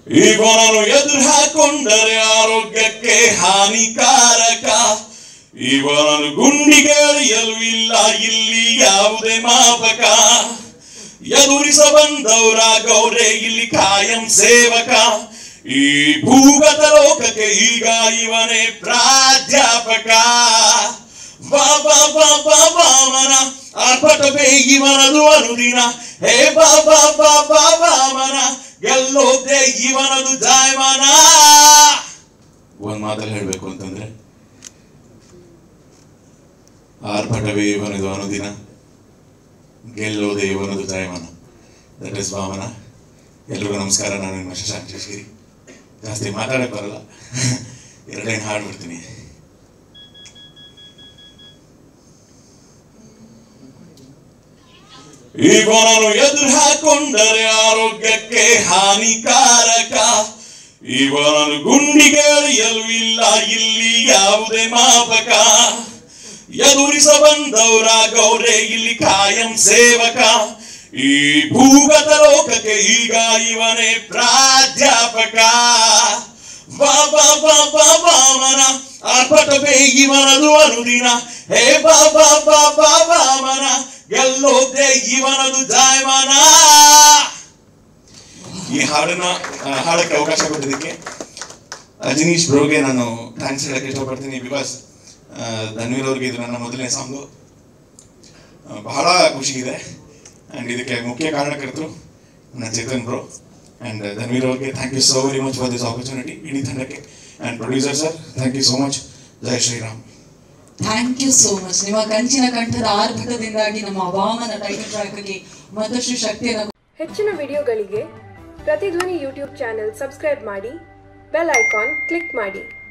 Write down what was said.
ಇವನನ್ನು ಎದುರು ಹಾಕೊಂಡರೆ ಆರೋಗ್ಯಕ್ಕೆ ಹಾನಿಕಾರಕ ಇವನನ್ನು ಗುಂಡಿಗೆಳೆಯಲು ಇಲ್ಲ ಇಲ್ಲಿ ಯಾವುದೇ ಮಾಪಕ ಎದುರಿಸ ಬಂದವರ ಗೌರೆ ಇಲ್ಲಿ ಕಾಯಂ ಸೇವಕ ಈ ಭೂಗತ ಲೋಕಕ್ಕೆ ಈಗ ಇವನೇ ಪ್ರಾಧ್ಯಾಪಕ ಬಾ ಬಾ ಬಾ ಬಾ ವಾಮನ ಆರ್ಭಟವೇ ಇವನದು ಅನುದಿನ ಹೇ ಬಾ ಬಾ ಬಾ ಬಾ ವಾಮನ ಗೆಲ್ಲೋದೆ ಇವನದು ಜಾಯಮಾನ ಒಂದ್ ಮಾತಲ್ಲಿ ಹೇಳ್ಬೇಕು ಅಂತಂದ್ರೆ ಆರ್ಭಟವೇ ಇವನದು ಅನುದಿನ ಗೆಲ್ಲೋದೆ ಇವನದು ಜಾಯಮಾನ ದಟ್ ಇಸ್ ವಾಮನ ಎಲ್ರಿಗೂ ನಮಸ್ಕಾರ ನಾನು ನಿಮ್ಮ ಶಶಾಂಕ್ ಶಶಿಗಿರಿ ಜಾಸ್ತಿ ಮಾತಾಡಕ್ ಬರಲ್ಲ ಎರಡೇನು ಹಾಡು ಬಿಡ್ತೀನಿ ಇವನನ್ನು ಎದುರು ಹಾಕೊಂಡರೆ ಆರೋಗ್ಯಕ್ಕೆ ಹಾನಿಕಾರಕ ಇವನನ್ನು ಗುಂಡಿಗೆಳೆಯಲು ಇಲ್ಲ ಇಲ್ಲಿ ಯಾವುದೇ ಮಾಪಕ ಎದುರಿಸ ಬಂದವರ ಗೌರೆ ಇಲ್ಲಿ ಕಾಯಂ ಸೇವಕ ಈ ಭೂಗತ ಲೋಕಕ್ಕೆ ಈಗ ಇವನೇ ಪ್ರಾಧ್ಯಾಪಕ ಬಾ ಬಾ ಬಾ ಬಾ ವಾಮನ ಆರ್ಭಟವೇ ಇವನದು ಅನುದಿನ ಹೇ ಬಾ ಬಾ ಬಾ ಬಾ ವಾಮನ ಗೆಲ್ಲೋದೆ ಇವನದು ಜಾಯಮಾನ ಈ ಹಾಡನ್ನ ಆ, ಹಾಡಕ್ಕೆ ಅವಕಾಶ ಕೊಟ್ಟಿದ್ದಕ್ಕೆ ಅಜನೀಶ್ ಬ್ರೋಗೆ ನಾನು ಥ್ಯಾಂಕ್ಸ್ ಹೇಳಕ್ಕೆ ಇಷ್ಟಪಡ್ತೀನಿ ಬಿಕಾಸ್ ಧನ್ವೀರ್ ಅವ್ರಿಗೆ ಇದು ನನ್ನ ಮೊದಲನೇ ಸಾಂಗು ಬಹಳ ಖುಷಿಗಿದೆ ಆ್ಯಂಡ್ ಇದಕ್ಕೆ ಮುಖ್ಯ ಕಾರಣಕರ್ತರು ನನ್ನ ಚೇತನ್ ಬ್ರೋ ಆ್ಯಂಡ್ ಧನ್ವೀರ್ ಅವ್ರಿಗೆ thank you so very much for this opportunity ಇಡೀ ತಂಡಕ್ಕೆ and producer sir thank you so much Jai Shriram thank you so much ನಿಮ್ಮ ಕಂಚಿನ ಕಂಠದ ಆರ್ಭಟದಿಂದಾಗಿ ನಮ್ಮ ವಾಮನ ಟೈಟಲ್ ಟ್ರ್ಯಾಕ್ಗೆ ಮತ್ತಷ್ಟು ಶಕ್ತಿಯನ್ನು ಹೆಚ್ಚಿನ ವಿಡಿಯೋಗಳಿಗೆ ಪ್ರತಿಧ್ವನಿ ಯೂಟ್ಯೂಬ್ ಚಾನೆಲ್ ಸಬ್ಸ್ಕ್ರೈಬ್ ಮಾಡಿ ಬೆಲ್ ಐಕಾನ್ ಕ್ಲಿಕ್ ಮಾಡಿ